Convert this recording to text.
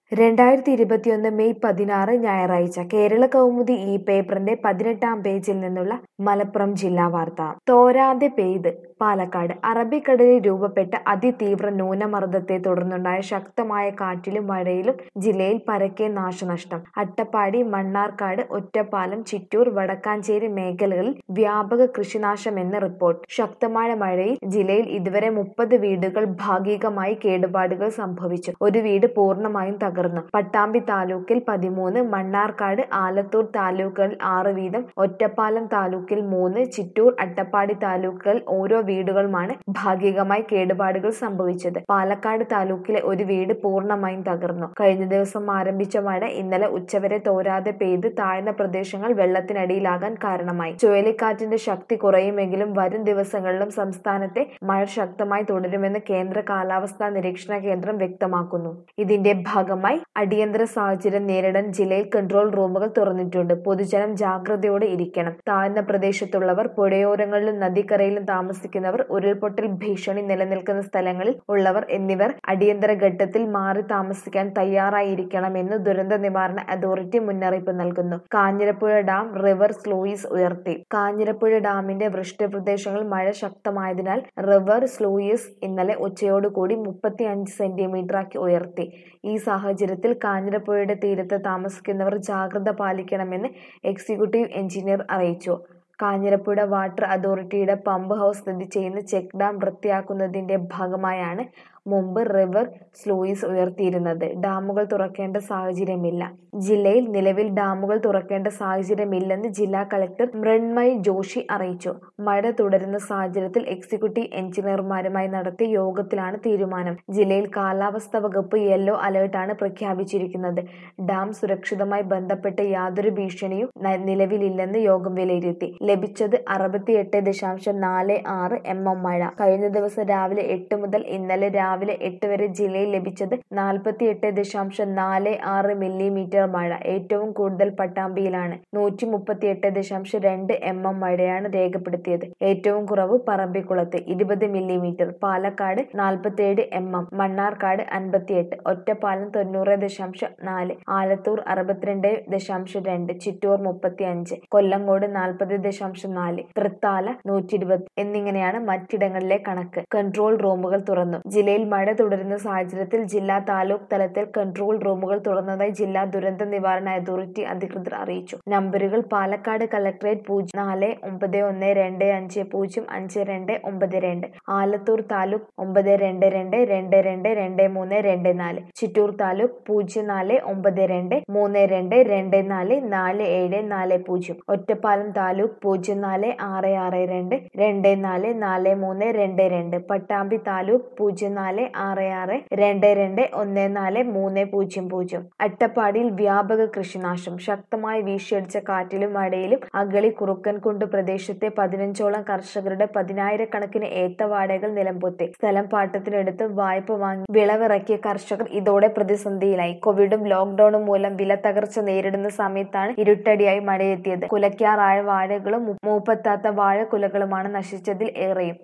രണ്ടായിരത്തി ഇരുപത്തിയൊന്ന് മെയ് പതിനാറ് ഞായറാഴ്ച കേരള കൗമുദി ഈ പേപ്പറിന്റെ പതിനെട്ടാം പേജിൽ നിന്നുള്ള മലപ്പുറം ജില്ലാ വാർത്ത തോരാതെ പെയ്ത് പാലക്കാട് അറബിക്കടലിൽ രൂപപ്പെട്ട അതിതീവ്ര ന്യൂനമർദ്ദത്തെ തുടർന്നുണ്ടായ ശക്തമായ കാറ്റിലും മഴയിലും ജില്ലയിൽ പരക്കെ നാശനഷ്ടം അട്ടപ്പാടി മണ്ണാർക്കാട് ഒറ്റപ്പാലം ചിറ്റൂർ വടക്കാഞ്ചേരി മേഖലകളിൽ വ്യാപക കൃഷിനാശമെന്ന് റിപ്പോർട്ട് ശക്തമായ മഴയിൽ ജില്ലയിൽ ഇതുവരെ മുപ്പത് വീടുകൾ ഭാഗികമായി കേടുപാടുകൾ സംഭവിച്ചു ഒരു വീട് പൂർണ്ണമായും തകർന്നു പട്ടാമ്പി താലൂക്കിൽ പതിമൂന്ന് മണ്ണാർക്കാട് ആലത്തൂർ താലൂക്കുകളിൽ ആറ് വീതം ഒറ്റപ്പാലം താലൂക്കിൽ മൂന്ന് ചിറ്റൂർ അട്ടപ്പാടി താലൂക്കുകളിൽ ഓരോ വീടുകളുമാണ് ഭാഗികമായി കേടുപാടുകൾ സംഭവിച്ചത് പാലക്കാട് താലൂക്കിലെ ഒരു വീട് പൂർണ്ണമായും തകർന്നു കഴിഞ്ഞ ദിവസം ആരംഭിച്ച മഴ ഇന്നലെ ഉച്ചവരെ തോരാതെ പെയ്ത് താഴ്ന്ന പ്രദേശങ്ങൾ വെള്ളത്തിനടിയിലാകാൻ കാരണമായി ചുഴലിക്കാറ്റിന്റെ ശക്തി കുറയുമെങ്കിലും വരും ദിവസങ്ങളിലും സംസ്ഥാനത്തെ മഴ ശക്തമായി തുടരുമെന്ന് കേന്ദ്ര കാലാവസ്ഥാ നിരീക്ഷണ കേന്ദ്രം വ്യക്തമാക്കുന്നു ഇതിന്റെ ഭാഗമായി അടിയന്തര സാഹചര്യം നേരിടാൻ ജില്ലയിൽ കൺട്രോൾ റൂമുകൾ തുറന്നിട്ടുണ്ട് പൊതുജനം ജാഗ്രതയോടെ ഇരിക്കണം താഴ്ന്ന പ്രദേശത്തുള്ളവർ പുഴയോരങ്ങളിലും നദിക്കരയിലും താമസിക്കുന്നവർ ഉരുൾപൊട്ടൽ ഭീഷണി നിലനിൽക്കുന്ന സ്ഥലങ്ങളിൽ ഉള്ളവർ എന്നിവർ അടിയന്തര ഘട്ടത്തിൽ മാറി താമസിക്കാൻ തയ്യാറായിരിക്കണമെന്ന് ദുരന്ത നിവാരണ അതോറിറ്റി മുന്നറിയിപ്പ് നൽകുന്നു കാഞ്ഞിരപ്പുഴ ഡാം റിവർ സ്ലൂയിസ് ഉയർത്തി കാഞ്ഞിരപ്പുഴ ഡാമിന്റെ വൃഷ്ടിപ്രദേശങ്ങളിൽ മഴ ശക്തമായതിനാൽ റിവർ സ്ലൂയിസ് ഇന്നലെ ഉച്ചയോടുകൂടി മുപ്പത്തി അഞ്ച് സെന്റിമീറ്ററാക്കി ഉയർത്തി ഈ സാഹചര്യത്തിൽ കാഞ്ഞിരപ്പുഴയുടെ തീരത്ത് താമസിക്കുന്നവർ ജാഗ്രത പാലിക്കണമെന്ന് എക്സിക്യൂട്ടീവ് എഞ്ചിനീയർ അറിയിച്ചു കാഞ്ഞിരപ്പുഴ വാട്ടർ അതോറിറ്റിയുടെ പമ്പ് ഹൗസ് സ്ഥിതി ചെയ്യുന്ന ചെക്ക് ഡാം വൃത്തിയാക്കുന്നതിന്റെ ഭാഗമായാണ് മുമ്പ് റിവർ സ്ലൂയിസ് ഉയർത്തിയിരുന്നത് ഡാമുകൾ തുറക്കേണ്ട സാഹചര്യമില്ല ജില്ലയിൽ നിലവിൽ ഡാമുകൾ തുറക്കേണ്ട സാഹചര്യമില്ലെന്ന് ജില്ലാ കളക്ടർ മൃണ്മയ് ജോഷി അറിയിച്ചു മഴ തുടരുന്ന സാഹചര്യത്തിൽ എക്സിക്യൂട്ടീവ് എഞ്ചിനീയർമാരുമായി നടത്തിയ യോഗത്തിലാണ് തീരുമാനം ജില്ലയിൽ കാലാവസ്ഥാ വകുപ്പ് യെല്ലോ അലേർട്ടാണ് പ്രഖ്യാപിച്ചിരിക്കുന്നത് ഡാം സുരക്ഷിതമായി ബന്ധപ്പെട്ട് യാതൊരു ഭീഷണിയും നിലവിലില്ലെന്ന് യോഗം വിലയിരുത്തി ലഭിച്ചത് അറുപത്തിയെട്ട് ദശാംശം നാല് ആറ് എം എം മഴ കഴിഞ്ഞ ദിവസം രാവിലെ എട്ട് മുതൽ ഇന്നലെ രാവിലെ എട്ട് വരെ ജില്ലയിൽ ലഭിച്ചത് നാൽപ്പത്തിയെട്ട് ദശാംശം നാല് ആറ് മില്ലിമീറ്റർ മഴ ഏറ്റവും കൂടുതൽ പട്ടാമ്പിയിലാണ് നൂറ്റി മുപ്പത്തിയെട്ട് ദശാംശം രണ്ട് എം എം മഴയാണ് രേഖപ്പെടുത്തിയത് ഏറ്റവും കുറവ് പറമ്പിക്കുളത്ത് ഇരുപത് മില്ലിമീറ്റർ പാലക്കാട് നാൽപ്പത്തിയേഴ് എം എം മണ്ണാർക്കാട് അൻപത്തിയെട്ട് ഒറ്റപ്പാലം തൊണ്ണൂറ് ദശാംശം നാല് ആലത്തൂർ അറുപത്തിരണ്ട് ദശാംശം രണ്ട് ചിറ്റൂർ മുപ്പത്തി അഞ്ച് കൊല്ലങ്കോട് നാൽപ്പത് ദശാംശം നാല് തൃത്താല നൂറ്റി ഇരുപത് എന്നിങ്ങനെയാണ് മറ്റിടങ്ങളിലെ കണക്ക് കൺട്രോൾ റൂമുകൾ തുറന്നു ജില്ലയിൽ മഴ തുടരുന്ന സാഹചര്യത്തിൽ ജില്ലാ താലൂക്ക് തലത്തിൽ കൺട്രോൾ റൂമുകൾ തുറന്നതായി ജില്ലാ ദുരന്ത നിവാരണ അതോറിറ്റി അധികൃതർ അറിയിച്ചു നമ്പറുകൾ പാലക്കാട് കളക്ടറേറ്റ് പൂജ്യം നാല് ഒമ്പത് ഒന്ന് രണ്ട് അഞ്ച് പൂജ്യം അഞ്ച് രണ്ട് ഒമ്പത് രണ്ട് ആലത്തൂർ താലൂക്ക് ഒമ്പത് രണ്ട് രണ്ട് രണ്ട് രണ്ട് രണ്ട് മൂന്ന് രണ്ട് നാല് ചിറ്റൂർ താലൂക്ക് പൂജ്യം നാല് ഒമ്പത് രണ്ട് മൂന്ന് രണ്ട് രണ്ട് നാല് നാല് ഏഴ് നാല് പൂജ്യം ഒറ്റപ്പാലം താലൂക്ക് പൂജ്യം നാല് ആറ് ആറ് രണ്ട് രണ്ട് നാല് നാല് മൂന്ന് രണ്ട് രണ്ട് പട്ടാമ്പി താലൂക്ക് പൂജ്യം നാല് ആറ് ആറ് രണ്ട് രണ്ട് ഒന്ന് നാല് മൂന്ന് പൂജ്യം പൂജ്യം അട്ടപ്പാടിയിൽ വ്യാപക കൃഷിനാശം ശക്തമായി വീശിയടിച്ച കാറ്റിലും മഴയിലും അഗളി കുറുക്കൻകുണ്ട് പ്രദേശത്തെ പതിനഞ്ചോളം കർഷകരുടെ പതിനായിരക്കണക്കിന് ഏത്തവാടകൾ നിലംപൊത്തി സ്ഥലം പാട്ടത്തിനെടുത്ത് വായ്പ വാങ്ങി വിളവിറക്കിയ കർഷകർ ഇതോടെ പ്രതിസന്ധിയിലായി കോവിഡും ലോക്ഡൌണും മൂലം വില തകർച്ച നേരിടുന്ന സമയത്താണ് ഇരുട്ടടിയായി മഴയെത്തിയത് കുലയ്ക്കാറായ വാഴകളും മൂപ്പത്താത്ത വാഴക്കുലകളുമാണ് നശിച്ചതിൽ ഏറെയും